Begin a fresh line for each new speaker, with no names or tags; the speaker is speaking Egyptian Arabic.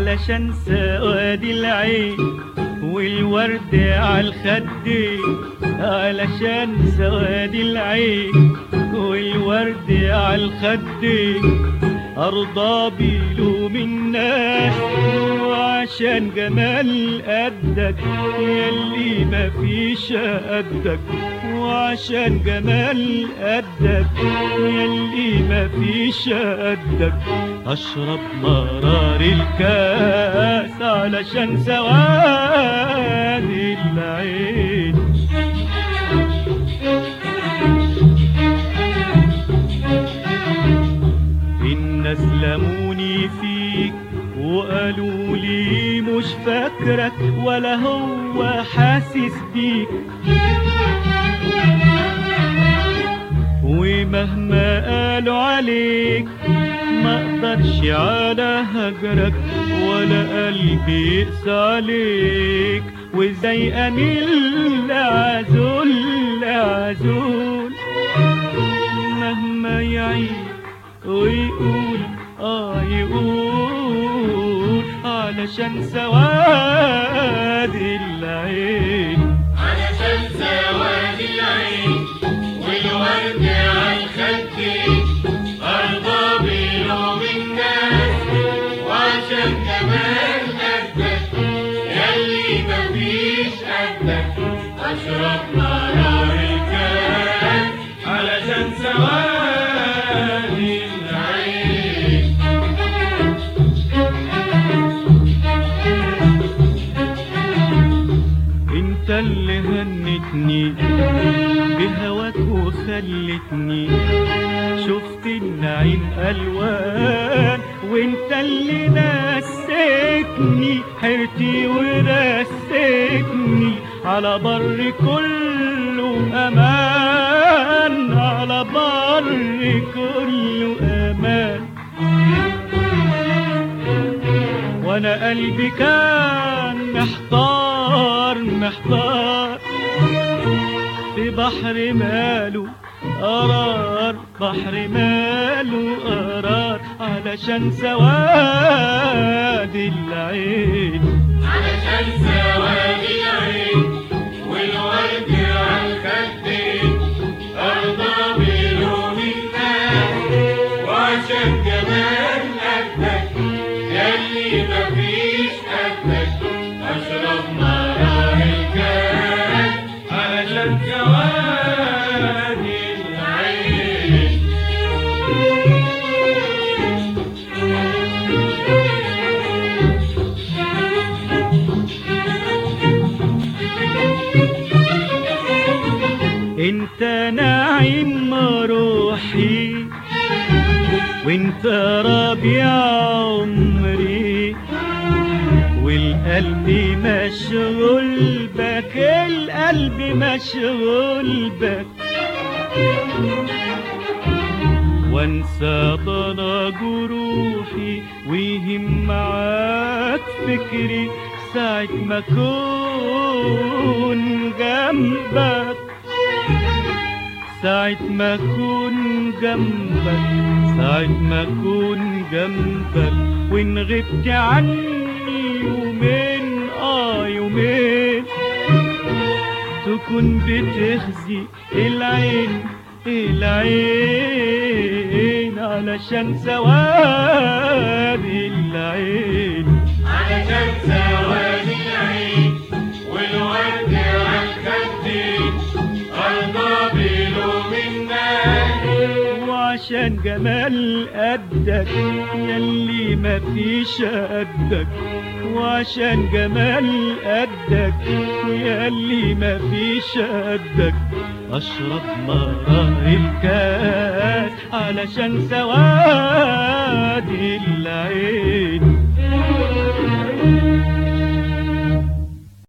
علشان سواد العين والورد على الخدين علشان سواد العين والورد على الخدين أرضى بلوم الناس وعشان جمال قدك يلي مفيش قدك وعشان جمال قدك يلي مفيش قدك أشرب مرار الكاس علشان سواد العين الناس لموني فيك وقالوا لي مش فاكرك ولا هو حاسس بيك ومهما قالوا عليك ما اقدرش على هجرك ولا قلبي يقسى عليك وازاي اميل لعزول لعزول مهما يعيش ويقول اه يقول علشان سواد العين
علشان سواد العين والورد على الخدين أرضى بلوم الناس وعشان كمان قدك يلي مفيش قدك أشرب مرار الكاس علشان سواد العين
انت اللي هنتني بهواك وخلتني شفت النعيم الوان وانت اللي نسيتني حيرتي ورسيتني على بر كله امان على بر كله امان وانا قلبي كان محتار محتار في بحر ماله قرار بحر ماله قرار علشان سواد العين
علشان سواد العين والورد على الخدين أرضى بلوم الناس وعشان جمال قدك يلي مفيش قدك أشرب مرار الكاس علشان سواد العين
انت نعيم روحي وانت ربيع عمري والقلب مشغول بك القلب مشغول بك وانسى ضنا جروحي ويهم معاك فكري ساعة ما اكون جنبك ساعة ما اكون جنبك ساعة ما اكون جنبك وان غبت عني يومين اه يومين تكون بتخزي العين العين علشان سواد العين
علشان سواد العين والورد على الخدين أرضى بلوم الناس
وعشان جمال قدك يلي مفيش قدك وعشان جمال قدك يلي مفيش قدك اشرب مرار الكاس علشان سواد